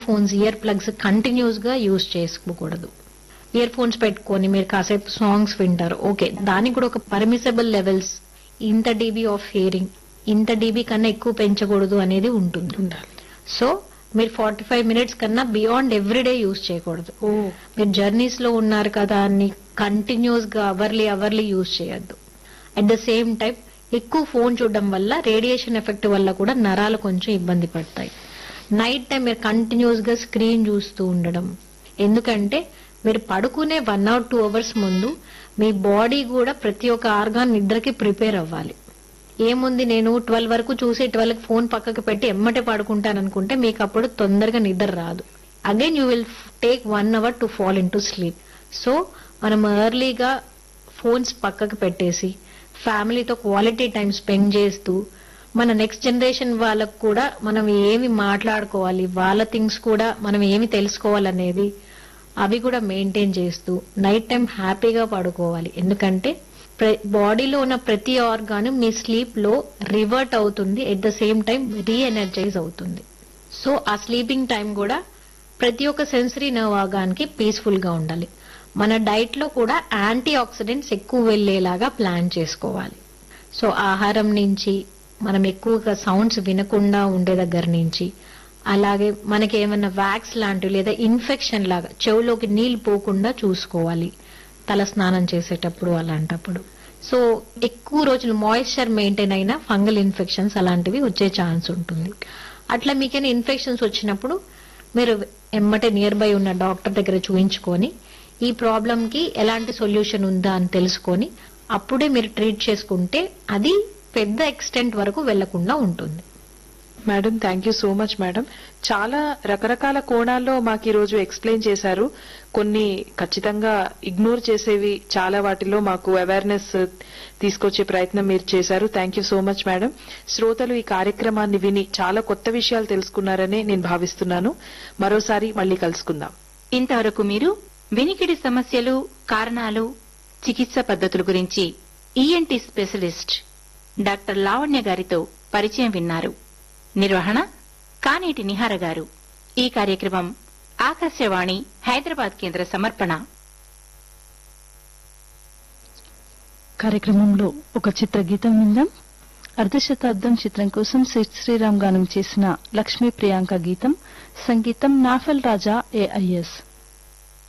phones ear plugs continuous గా use చేసుకోకూడదు ear phones పెట్టుకొని మీరు కాసేపు సాంగ్స్ వింటారు ఓకే దానికి కూడా ఒక పర్మిసబుల్ లెవెల్స్ ఇంత డీబీ ఆఫ్ హియరింగ్ ఇంత డీబీ కన్నా ఎక్కువ పెంచకూడదు అనేది ఉంటుంది ఉండాలి సో మీరు ఫార్టీ ఫైవ్ మినిట్స్ కన్నా బియాండ్ ఎవ్రీడే యూజ్ చేయకూడదు ఓ మీరు జర్నీస్ లో ఉన్నారు కదా అని కంటిన్యూస్ గా అవర్లీ అవర్లీ యూజ్ చేయొద్దు అట్ ద సేమ్ టైం ఎక్కువ ఫోన్ చూడడం వల్ల రేడియేషన్ ఎఫెక్ట్ వల్ల కూడా నరాలు కొంచెం ఇబ్బంది పడతాయి నైట్ టైం మీరు కంటిన్యూస్ గా స్క్రీన్ చూస్తూ ఉండడం ఎందుకంటే మీరు పడుకునే వన్ అవర్ టూ అవర్స్ ముందు మీ బాడీ కూడా ప్రతి ఒక్క ఆర్గాన్ నిద్రకి ప్రిపేర్ అవ్వాలి ఏముంది నేను ట్వెల్వ్ వరకు చూసి ట్వెల్వ్ ఫోన్ పక్కకు పెట్టి ఎమ్మటే పడుకుంటాను అనుకుంటే మీకు అప్పుడు తొందరగా నిద్ర రాదు again you will take one hour to fall into sleep so మనం ఎర్లీగా ఫోన్స్ పక్కకు పెట్టేసి ఫ్యామిలీతో క్వాలిటీ టైం స్పెండ్ చేస్తూ మన నెక్స్ట్ జనరేషన్ వాళ్ళకు కూడా మనం ఏమి మాట్లాడుకోవాలి వాళ్ళ థింగ్స్ కూడా మనం ఏమి తెలుసుకోవాలనేది అవి కూడా మెయింటైన్ చేస్తూ నైట్ టైం హ్యాపీగా పడుకోవాలి ఎందుకంటే బాడీలో ఉన్న ప్రతి ఆర్గాన్ మీ స్లీప్ లో రివర్ట్ అవుతుంది at the same time reenergize అవుతుంది సో ఆ స్లీపింగ్ టైం కూడా ప్రతి ఒక్క సెన్సరీ నర్వ్ ఆర్గాన్కి పీస్ఫుల్ గా ఉండాలి మన డైట్ లో కూడా యాంటీ ఆక్సిడెంట్స్ ఎక్కువ వెళ్లేలాగా ప్లాన్ చేసుకోవాలి సో ఆహారం నుంచి మనం ఎక్కువగా సౌండ్స్ వినకుండా ఉండే దగ్గర నుంచి అలాగే మనకి ఏమైనా వ్యాక్స్ లాంటివి లేదా ఇన్ఫెక్షన్ లాగా చెవులోకి నీళ్లు పోకుండా చూసుకోవాలి తల స్నానం చేసేటప్పుడు అలాంటప్పుడు సో ఎక్కువ రోజులు మాయిశ్చర్ మెయింటైన్ అయిన ఫంగల్ ఇన్ఫెక్షన్స్ అలాంటివి వచ్చే ఛాన్స్ ఉంటుంది అట్లా మీకైనా ఇన్ఫెక్షన్స్ వచ్చినప్పుడు మీరు ఎమ్మటే నియర్ బై ఉన్న డాక్టర్ దగ్గర చూయించుకొని ఈ ప్రాబ్లం కి ఎలాంటి సొల్యూషన్ ఉందా అని తెలుసుకొని అప్పుడే మీరు ట్రీట్ చేసుకుంటే అది పెద్ద ఎక్స్టెంట్ వరకు వెళ్లకుండా ఉంటుంది madam thank you so much madam చాలా రకరకాల కోణాల్లో మాకు ఈ రోజు ఎక్స్ప్లెయిన్ చేశారు కొన్ని ఖచ్చితంగా ఇగ్నోర్ చేసేవి చాలా వాటిలో మాకు అవేర్నెస్ తీసుకొచ్చే ప్రయత్నం మీరు చేశారు thank you so much madam శ్రోతలు ఈ కార్యక్రమాన్ని విని చాలా కొత్త విషయాలు తెలుసుకున్నారని నేను భావిస్తున్నాను మరోసారి మళ్ళీ కలుసుకుందాం ఇంతవరకు మీరు వినికిడి సమస్యలు కారణాలు చికిత్స పద్ధతుల గురించి ఈఎన్టీ స్పెషలిస్ట్ డాక్టర్ లావణ్య గారితో పరిచయం విన్నారు నిర్వహణ కానేటి నిహార గారు ఈ కార్యక్రమం ఆకాశవాణి హైదరాబాద్ కేంద్ర సమర్పణ కార్యక్రమంలో ఒక చిత్ర గీతం విందాం అర్ధశతాబ్దం చిత్రం కోసం శ్రీ శ్రీరామ్ గానం చేసిన లక్ష్మీ ప్రియాంక గీతం సంగీతం నాఫల్ రాజా ఏఐఎస్